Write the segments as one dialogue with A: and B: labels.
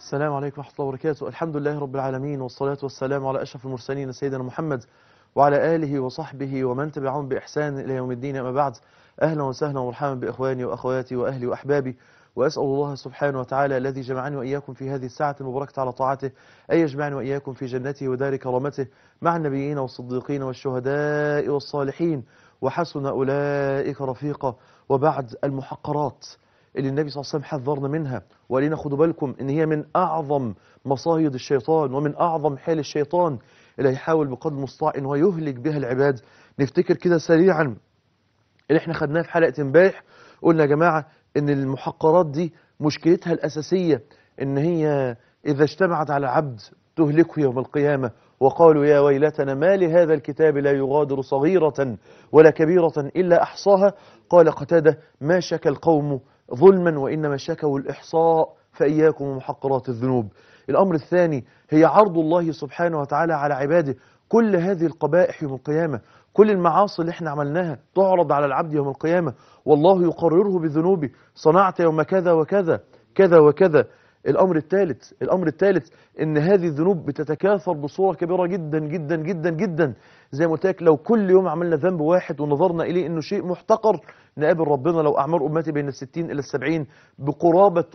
A: السلام عليكم ورحمة الله وبركاته الحمد لله رب العالمين والصلاة والسلام على أشرف المرسلين سيدنا محمد وعلى آله وصحبه ومن تبعهم بإحسان إلى يوم الدين أما بعد أهلا وسهلا ومرحبا بإخواني وأخواتي وأهلي وأحبابي وأسأل الله سبحانه وتعالى الذي جمعني وإياكم في هذه الساعة المباركة على طاعته أن يجمعني وإياكم في جنته ودار كرامته مع النبيين والصديقين والشهداء والصالحين وحسن أولئك رفيقا وبعد المحقرات اللي النبي صلى الله عليه وسلم حذرنا منها وقالنا خدوا بالكم ان هي من اعظم مصايد الشيطان ومن اعظم حيل الشيطان اللي هيحاول بقدر المستطاع ان هو يهلك بها العباد نفتكر كده سريعا اللي احنا خدناه في حلقه امبارح قلنا يا جماعه ان المحقرات دي مشكلتها الاساسيه ان هي اذا اجتمعت على عبد تهلكه يوم القيامه وقالوا يا ويلتنا ما لهذا الكتاب لا يغادر صغيرة ولا كبيرة إلا أحصاها قال قتادة ما شكى القوم ظلما وإنما شكوا الإحصاء فإياكم ومحقرات الذنوب الأمر الثاني هي عرض الله سبحانه وتعالى على عباده كل هذه القبائح يوم القيامة كل المعاصي اللي احنا عملناها تعرض على العبد يوم القيامة والله يقرره بذنوبه صنعت يوم كذا وكذا كذا وكذا الأمر الثالث الأمر الثالث إن هذه الذنوب بتتكاثر بصورة كبيرة جدا جدا جدا جدا زي ما قلت لك لو كل يوم عملنا ذنب واحد ونظرنا إليه إنه شيء محتقر نقابل ربنا لو أعمار أمتي بين الستين إلى السبعين بقرابة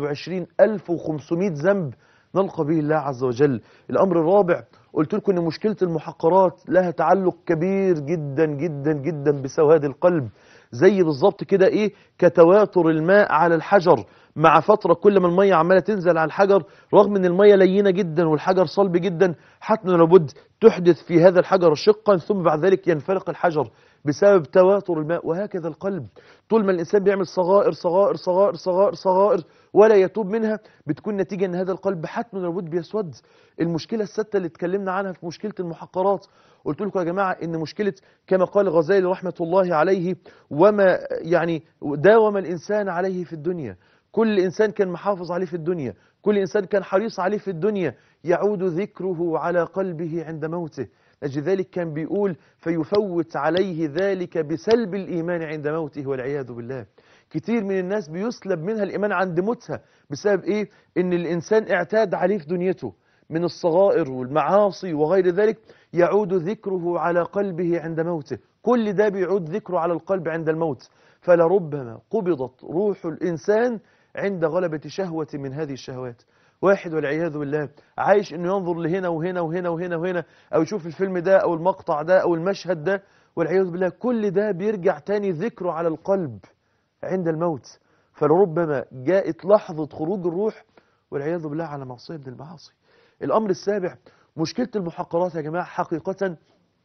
A: 21500 ذنب نلقى به الله عز وجل الأمر الرابع قلت لكم إن مشكلة المحقرات لها تعلق كبير جدا جدا جدا بسواد القلب زي بالظبط كده إيه كتواتر الماء على الحجر مع فترة كل ما المية عمالة تنزل على الحجر رغم ان المية لينة جدا والحجر صلب جدا حتى لابد تحدث في هذا الحجر شقا ثم بعد ذلك ينفرق الحجر بسبب تواتر الماء وهكذا القلب طول ما الإنسان بيعمل صغائر صغائر صغائر صغائر صغائر ولا يتوب منها بتكون نتيجة ان هذا القلب حتما لابد بيسود المشكلة الستة اللي اتكلمنا عنها في مشكلة المحقرات قلت لكم يا جماعة ان مشكلة كما قال غزالي رحمة الله عليه وما يعني داوم الإنسان عليه في الدنيا كل إنسان كان محافظ عليه في الدنيا كل إنسان كان حريص عليه في الدنيا يعود ذكره على قلبه عند موته لأجل ذلك كان بيقول فيفوت عليه ذلك بسلب الإيمان عند موته والعياذ بالله كتير من الناس بيسلب منها الإيمان عند موتها بسبب إيه؟ إن الإنسان اعتاد عليه في دنيته من الصغائر والمعاصي وغير ذلك يعود ذكره على قلبه عند موته كل ده بيعود ذكره على القلب عند الموت فلربما قبضت روح الإنسان عند غلبة شهوة من هذه الشهوات واحد والعياذ بالله عايش انه ينظر لهنا وهنا وهنا وهنا وهنا او يشوف الفيلم ده او المقطع ده او المشهد ده والعياذ بالله كل ده بيرجع تاني ذكره على القلب عند الموت فلربما جاءت لحظة خروج الروح والعياذ بالله على معصية من المعاصي الامر السابع مشكلة المحقرات يا جماعة حقيقة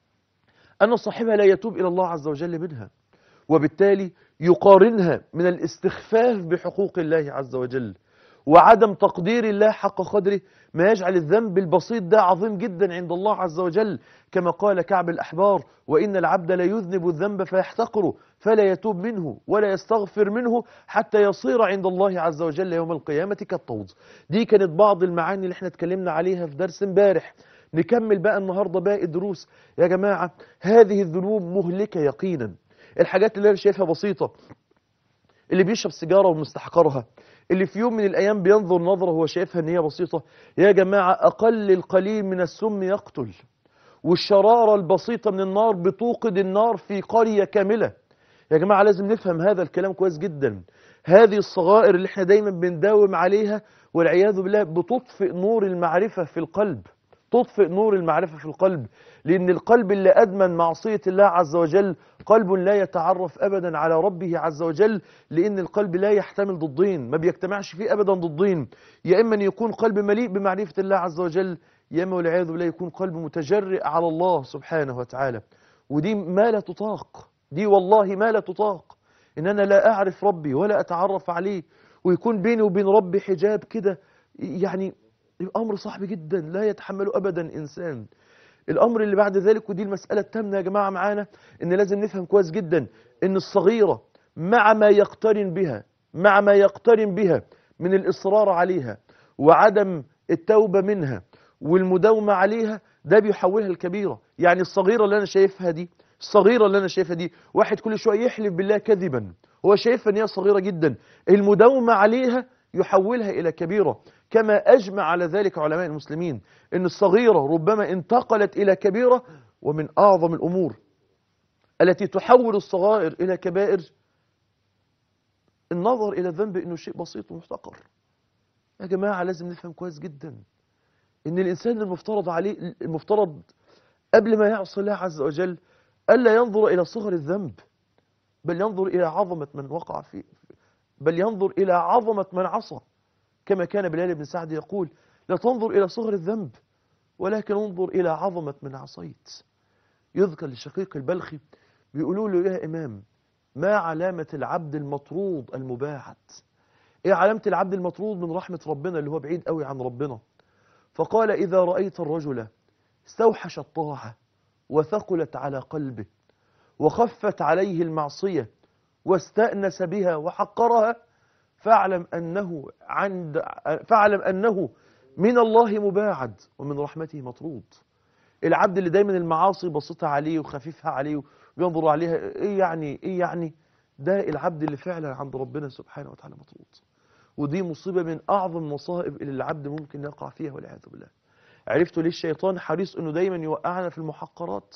A: أن صاحبها لا يتوب إلى الله عز وجل منها وبالتالي يقارنها من الاستخفاف بحقوق الله عز وجل وعدم تقدير الله حق قدره ما يجعل الذنب البسيط ده عظيم جدا عند الله عز وجل كما قال كعب الأحبار وإن العبد لا يذنب الذنب فيحتقره فلا يتوب منه ولا يستغفر منه حتى يصير عند الله عز وجل يوم القيامة كالطود دي كانت بعض المعاني اللي احنا اتكلمنا عليها في درس امبارح نكمل بقى النهاردة باقي الدروس يا جماعة هذه الذنوب مهلكة يقينا الحاجات اللي انا شايفها بسيطة اللي بيشرب سيجارة ومستحقرها اللي في يوم من الأيام بينظر نظرة هو شايفها ان هي بسيطة يا جماعة أقل القليل من السم يقتل والشرارة البسيطة من النار بتوقد النار في قرية كاملة يا جماعة لازم نفهم هذا الكلام كويس جدا هذه الصغائر اللي احنا دايما بنداوم عليها والعياذ بالله بتطفئ نور المعرفة في القلب تطفئ نور المعرفة في القلب لأن القلب اللي أدمن معصية الله عز وجل قلب لا يتعرف أبدا على ربه عز وجل لأن القلب لا يحتمل ضدين ما بيجتمعش فيه أبدا ضدين يا إما أن يكون قلب مليء بمعرفة الله عز وجل يا إما والعياذ بالله يكون قلب متجرئ على الله سبحانه وتعالى ودي ما لا تطاق دي والله ما لا تطاق إن أنا لا أعرف ربي ولا أتعرف عليه ويكون بيني وبين ربي حجاب كده يعني الأمر صعب جدا لا يتحمله أبدا إنسان الأمر اللي بعد ذلك ودي المسألة التامنة يا جماعة معانا إن لازم نفهم كويس جدا إن الصغيرة مع ما يقترن بها مع ما يقترن بها من الإصرار عليها وعدم التوبة منها والمداومة عليها ده بيحولها الكبيرة يعني الصغيرة اللي أنا شايفها دي الصغيرة اللي أنا شايفها دي واحد كل شوية يحلف بالله كذبا هو شايفها إن هي صغيرة جدا المداومة عليها يحولها إلى كبيرة كما أجمع على ذلك علماء المسلمين أن الصغيرة ربما انتقلت إلى كبيرة ومن أعظم الأمور التي تحول الصغائر إلى كبائر النظر إلى الذنب أنه شيء بسيط ومحتقر يا جماعة لازم نفهم كويس جدا أن الإنسان المفترض عليه المفترض قبل ما يعصي الله عز وجل ألا ينظر إلى صغر الذنب بل ينظر إلى عظمة من وقع فيه بل ينظر إلى عظمة من عصى كما كان بلال بن سعد يقول لا تنظر إلى صغر الذنب ولكن انظر إلى عظمة من عصيت يذكر لشقيق البلخي بيقولوا له يا إمام ما علامة العبد المطرود المباعد إيه علامة العبد المطرود من رحمة ربنا اللي هو بعيد قوي عن ربنا فقال إذا رأيت الرجل استوحش الطاعة وثقلت على قلبه وخفت عليه المعصية واستأنس بها وحقرها فاعلم أنه عند فاعلم أنه من الله مباعد ومن رحمته مطرود العبد اللي دايما المعاصي بسيطة عليه وخفيفها عليه وينظر عليها ايه يعني ايه يعني ده العبد اللي فعلا عند ربنا سبحانه وتعالى مطرود ودي مصيبة من أعظم المصائب اللي العبد ممكن يقع فيها والعياذ بالله عرفتوا ليه الشيطان حريص انه دايما يوقعنا في المحقرات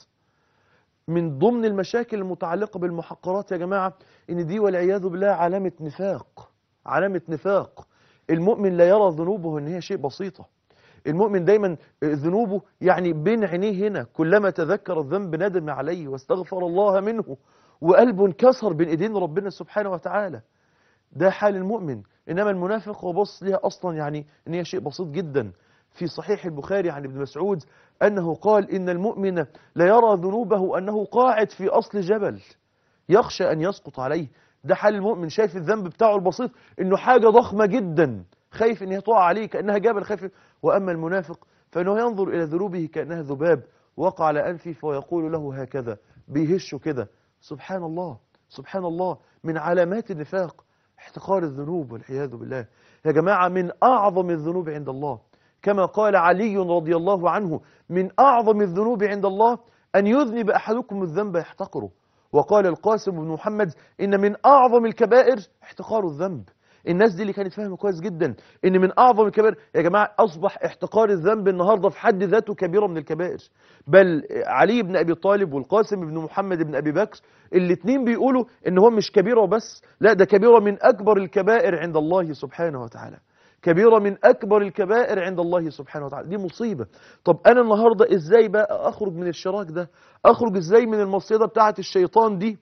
A: من ضمن المشاكل المتعلقة بالمحقرات يا جماعة ان دي والعياذ بالله علامة نفاق علامة نفاق المؤمن لا يرى ذنوبه ان هي شيء بسيطة المؤمن دايما ذنوبه يعني بين عينيه هنا كلما تذكر الذنب ندم عليه واستغفر الله منه وقلبه انكسر بين ايدين ربنا سبحانه وتعالى ده حال المؤمن انما المنافق هو بص ليها اصلا يعني ان هي شيء بسيط جدا في صحيح البخاري عن ابن مسعود انه قال ان المؤمن لا يرى ذنوبه انه قاعد في اصل جبل يخشى ان يسقط عليه ده حال المؤمن شايف الذنب بتاعه البسيط انه حاجة ضخمة جدا خايف ان هي تقع عليه كأنها جبل خايف واما المنافق فانه ينظر الى ذنوبه كأنها ذباب وقع على انفه فيقول له هكذا بيهشه كده سبحان الله سبحان الله من علامات النفاق احتقار الذنوب والعياذ بالله يا جماعة من أعظم الذنوب عند الله كما قال علي رضي الله عنه من أعظم الذنوب عند الله أن يذنب أحدكم الذنب يحتقره وقال القاسم بن محمد إن من أعظم الكبائر احتقار الذنب الناس دي اللي كانت فاهمه كويس جدا ان من اعظم الكبائر يا جماعه اصبح احتقار الذنب النهارده في حد ذاته كبيره من الكبائر بل علي بن ابي طالب والقاسم بن محمد بن ابي بكر الاثنين بيقولوا ان هو مش كبيره وبس لا ده كبيره من اكبر الكبائر عند الله سبحانه وتعالى كبيره من اكبر الكبائر عند الله سبحانه وتعالى دي مصيبه طب انا النهارده ازاي بقى اخرج من الشراك ده اخرج ازاي من المصيده بتاعه الشيطان دي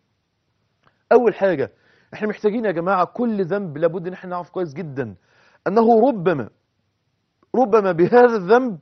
A: اول حاجه احنا محتاجين يا جماعة كل ذنب لابد ان احنا نعرف كويس جدا انه ربما ربما بهذا الذنب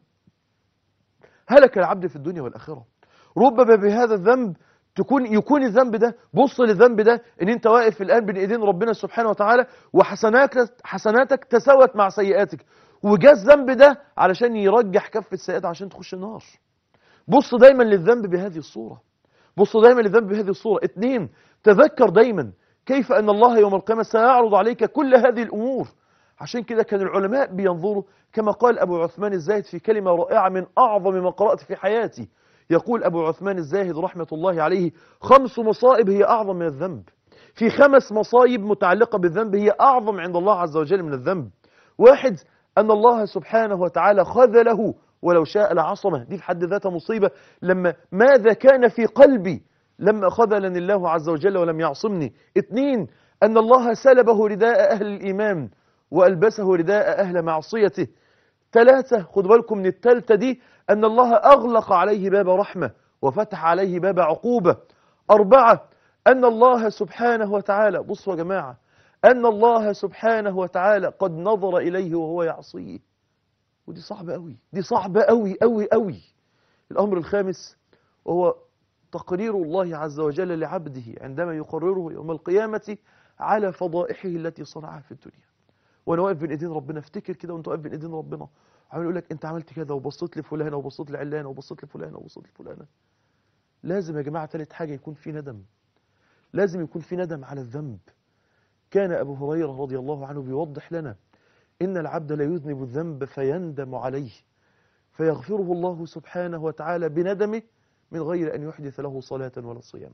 A: هلك العبد في الدنيا والآخرة ربما بهذا الذنب تكون يكون الذنب ده بص للذنب ده ان انت واقف الان بين ايدين ربنا سبحانه وتعالى وحسناتك حسناتك تساوت مع سيئاتك وجاء الذنب ده علشان يرجح كفة السيئات عشان تخش النار بص دايما للذنب بهذه الصورة بص دايما للذنب بهذه الصورة اتنين تذكر دايما كيف أن الله يوم القيامة سيعرض عليك كل هذه الأمور عشان كده كان العلماء بينظروا كما قال أبو عثمان الزاهد في كلمة رائعة من أعظم ما قرأت في حياتي يقول أبو عثمان الزاهد رحمة الله عليه خمس مصائب هي أعظم من الذنب في خمس مصايب متعلقة بالذنب هي أعظم عند الله عز وجل من الذنب واحد أن الله سبحانه وتعالى خذله ولو شاء لعصمه دي في حد ذاتها مصيبة لما ماذا كان في قلبي لما خذلني الله عز وجل ولم يعصمني اثنين أن الله سلبه رداء أهل الإيمان وألبسه رداء أهل معصيته ثلاثة خد بالكم من الثالثة دي أن الله أغلق عليه باب رحمة وفتح عليه باب عقوبة أربعة أن الله سبحانه وتعالى بصوا يا جماعة أن الله سبحانه وتعالى قد نظر إليه وهو يعصيه ودي صعبة قوي دي صعبة قوي قوي قوي الأمر الخامس وهو تقرير الله عز وجل لعبده عندما يقرره يوم القيامة على فضائحه التي صنعها في الدنيا وانا واقف بين ايدين ربنا افتكر كده وانت واقف بين ايدين ربنا عمال يقول لك انت عملت كذا وبصيت لفلانه وبصيت لعلانه وبصيت لفلانه وبصيت لفلانه لازم يا جماعه ثالث حاجه يكون في ندم لازم يكون في ندم على الذنب كان ابو هريره رضي الله عنه بيوضح لنا ان العبد لا يذنب الذنب فيندم عليه فيغفره الله سبحانه وتعالى بندمه من غير أن يحدث له صلاة ولا صيام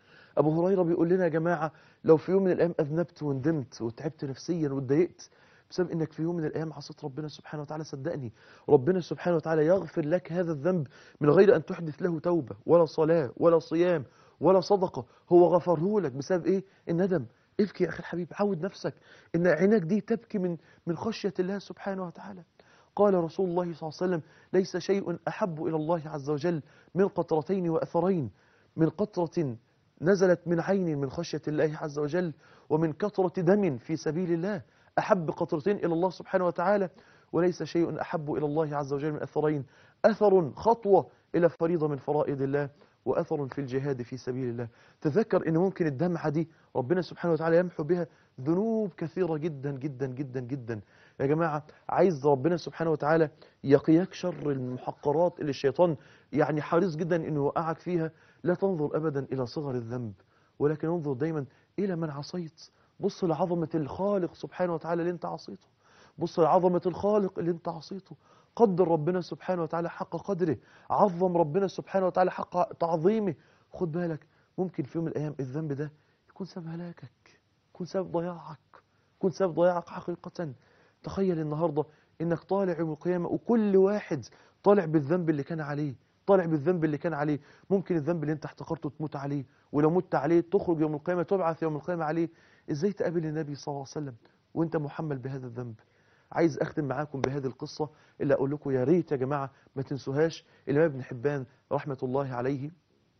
A: أبو هريرة بيقول لنا يا جماعة لو في يوم من الأيام أذنبت وندمت وتعبت نفسيا واتضايقت بسبب انك في يوم من الايام عصيت ربنا سبحانه وتعالى صدقني ربنا سبحانه وتعالى يغفر لك هذا الذنب من غير ان تحدث له توبه ولا صلاه ولا صيام ولا صدقه هو غفره لك بسبب ايه الندم ابكي يا اخي الحبيب عود نفسك ان عينك دي تبكي من من خشيه الله سبحانه وتعالى قال رسول الله صلى الله عليه وسلم ليس شيء احب الى الله عز وجل من قطرتين واثرين من قطره نزلت من عين من خشيه الله عز وجل ومن كثره دم في سبيل الله أحب قطرتين إلى الله سبحانه وتعالى وليس شيء أحب إلى الله عز وجل من أثرين أثر خطوة إلى فريضة من فرائض الله وأثر في الجهاد في سبيل الله تذكر أن ممكن الدمعة دي ربنا سبحانه وتعالى يمحو بها ذنوب كثيرة جدا جدا جدا جدا يا جماعة عايز ربنا سبحانه وتعالى يقيك شر المحقرات اللي الشيطان يعني حريص جدا أنه يوقعك فيها لا تنظر أبدا إلى صغر الذنب ولكن انظر دايما إلى من عصيت بص لعظمة الخالق سبحانه وتعالى اللي انت عصيته بص لعظمة الخالق اللي انت عصيته قدر ربنا سبحانه وتعالى حق قدره عظم ربنا سبحانه وتعالى حق تعظيمه خد بالك ممكن في يوم من الأيام الذنب ده يكون سبب هلاكك يكون سبب ضياعك يكون سبب ضياعك حقيقة تخيل النهاردة انك طالع يوم القيامة وكل واحد طالع بالذنب اللي كان عليه طالع بالذنب اللي كان عليه ممكن الذنب اللي انت احتقرته تموت عليه ولو مت عليه تخرج يوم القيامة تبعث يوم القيامة عليه ازاي تقابل النبي صلى الله عليه وسلم وانت محمل بهذا الذنب عايز اختم معاكم بهذه القصة اللي اقول لكم يا ريت يا جماعة ما تنسوهاش الامام ابن حبان رحمة الله عليه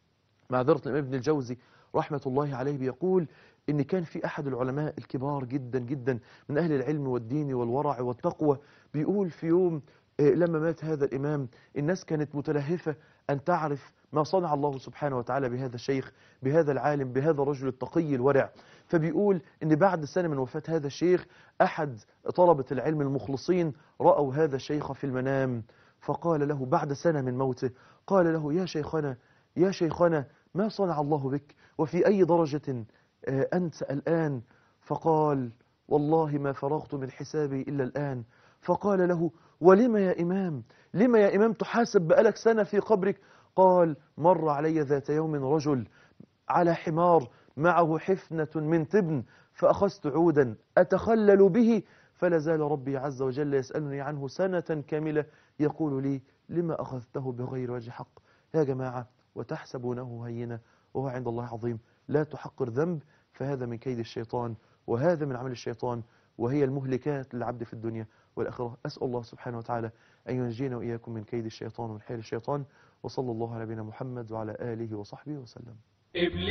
A: معذرة الامام ابن الجوزي رحمة الله عليه بيقول ان كان في احد العلماء الكبار جدا جدا من اهل العلم والدين والورع والتقوى بيقول في يوم لما مات هذا الامام الناس كانت متلهفة ان تعرف ما صنع الله سبحانه وتعالى بهذا الشيخ بهذا العالم بهذا الرجل التقي الورع فبيقول ان بعد سنة من وفاة هذا الشيخ احد طلبة العلم المخلصين رأوا هذا الشيخ في المنام فقال له بعد سنة من موته قال له يا شيخنا يا شيخنا ما صنع الله بك وفي أي درجة أنت الآن فقال والله ما فرغت من حسابي إلا الآن فقال له ولم يا إمام لما يا إمام تحاسب بقالك سنة في قبرك قال مر علي ذات يوم رجل على حمار معه حفنة من تبن فأخذت عودا أتخلل به فلا زال ربي عز وجل يسألني عنه سنة كاملة يقول لي لما أخذته بغير وجه حق يا جماعة وتحسبونه هينا وهو عند الله عظيم لا تحقر ذنب فهذا من كيد الشيطان وهذا من عمل الشيطان وهي المهلكات للعبد في الدنيا والآخرة أسأل الله سبحانه وتعالى أن ينجينا وإياكم من كيد الشيطان ومن حيل الشيطان وصلى الله على نبينا محمد وعلى آله وصحبه وسلم